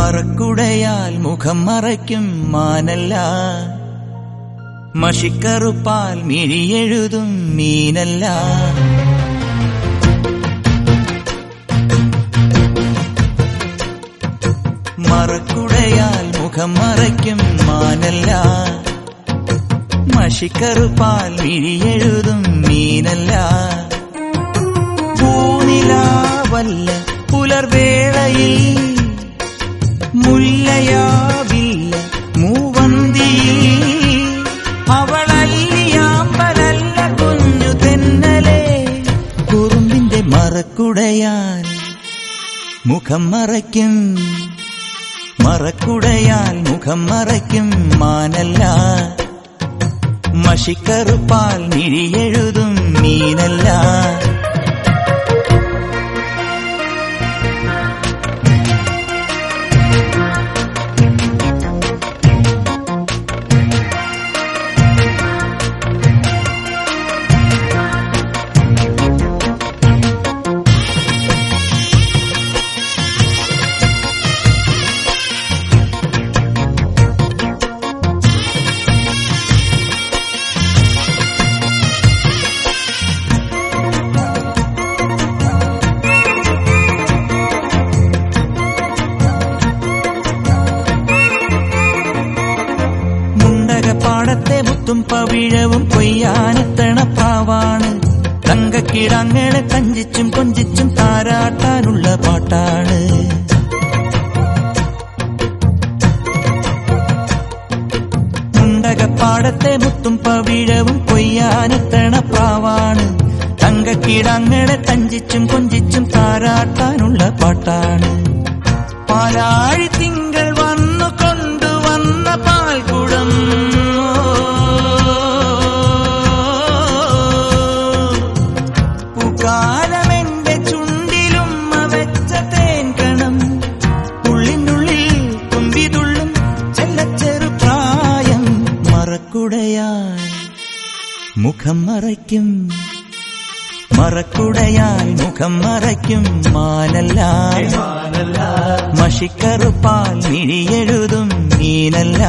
മറക്കുടയാൽ മുഖം മറയ്ക്കും മാനല്ല മഷിക്കറുപ്പാൽ മിഴിയെഴുതും മീനല്ല മറക്കുടയാൽ മുഖം മറയ്ക്കും മാനല്ല മഷിക്കറുപ്പാൽ മിഴിയെഴുതും മീനല്ല പൂനിലാവല്ല പുലർവേളയിൽ മുല്ലയാവില്ല മൂവന്തിയിൽ അവളല്ലിയാമ്പലല്ല കുഞ്ഞു തെന്നലെ കുറുമ്പിന്റെ മറക്കുടയാൽ മുഖം മറയ്ക്കും മറക്കുടയാൽ മുഖം മറയ്ക്കും മാനല്ല മഷിക്കറുപ്പാൽ മിഴിയെഴുതും മീനല്ല മുണ്ടകപ്പാടത്തെ മുത്തും പവിഴവും കൊയ്യാനെത്തണ പ്രാവാണ് തങ്കക്കിടങ്ങളെ കഞ്ചിച്ചും കൊഞ്ചിച്ചും താരാട്ടാനുള്ള പാട്ടാണ് മുണ്ടകപ്പാടത്തെ മുത്തും പവിഴവും കൊയ്യാനെത്തണ പ്രാവാണ് തങ്കക്കിടങ്ങളെ കഞ്ചിച്ചും കൊഞ്ചിച്ചും താരാട്ടാനുള്ള പാട്ടാണ് പാലാഴി തിങ്കൾ വന്നു കൊണ്ടുവന്ന പാൽക്കുടം പൂക്കാലമെന്റെ ചുണ്ടിലും വെച്ച തേൻകണം ഉള്ളിനുള്ളിൽ തുമ്പിതുള്ളും ചെല്ലച്ചെറു പ്രായം മറക്കുടയാൽ മുഖം മറയ്ക്കും മറക്കുടയാൽ മുഖം മറയ്ക്കും മാനല്ല മഷിക്കറുപ്പാൽ മിഴിയെഴുതും മീനല്ല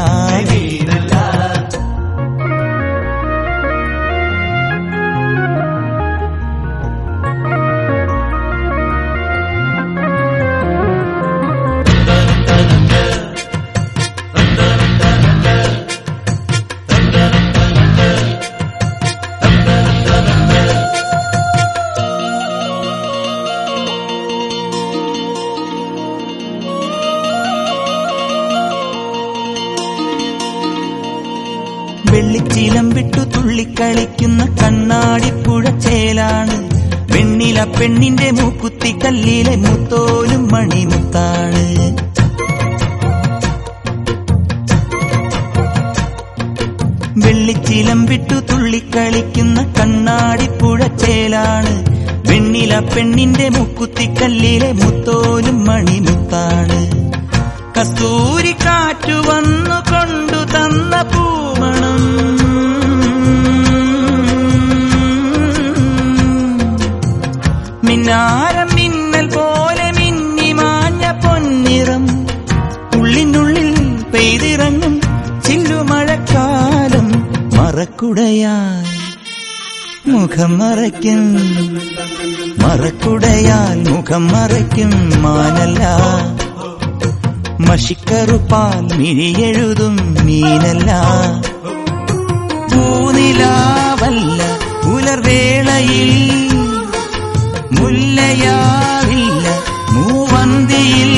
വെള്ളിച്ചീലം വിട്ടു തുള്ളിക്കളിക്കുന്ന കണ്ണാടിപ്പുഴ ചേലാണ് വെണ്ണില പെണ്ണിന്റെ മൂക്കുത്തി കല്ലിലെ മുത്തോലും മണിമുത്താണ് വെള്ളിച്ചീലം വിട്ടു തുള്ളിക്കളിക്കുന്ന കണ്ണാടിപ്പുഴ ചേലാണ് വെണ്ണില പെണ്ണിന്റെ മുക്കുത്തി കല്ലിലെ മുത്തോലും മണിമുത്താണ് കസ്തൂരി കാറ്റു വന്നു കൊണ്ടു തന്ന പൂമണം മിന്നാരം മിന്നൽ പോലെ മിന്നി മാഞ്ഞ പൊന്നിറം ഉള്ളിനുള്ളിൽ പെയ്തിറങ്ങും ചില്ലുമഴക്കാലം മറക്കുടയാൽ മുഖം മറയ്ക്കും മറക്കുടയാൽ മുഖം മറയ്ക്കും മാനല്ല മഷിക്കറുപ്പാൽ മിഴിയെഴുതും മീനല്ല പൂനിലാവല്ല പുലർവേളയിൽ മുല്ലയാവില്ല മൂവന്തിയിൽ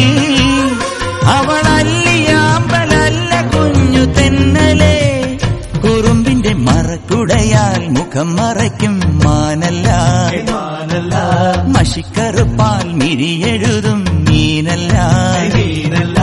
അവളല്ലിയാമ്പലല്ല കുഞ്ഞു തെന്നലെ കുറുമ്പിന്റെ മറക്കുടയാൽ മുഖം മറയ്ക്കും മാനല്ല മഷിക്കറുപ്പാൽ മിഴിയെഴുതും മീനല്ല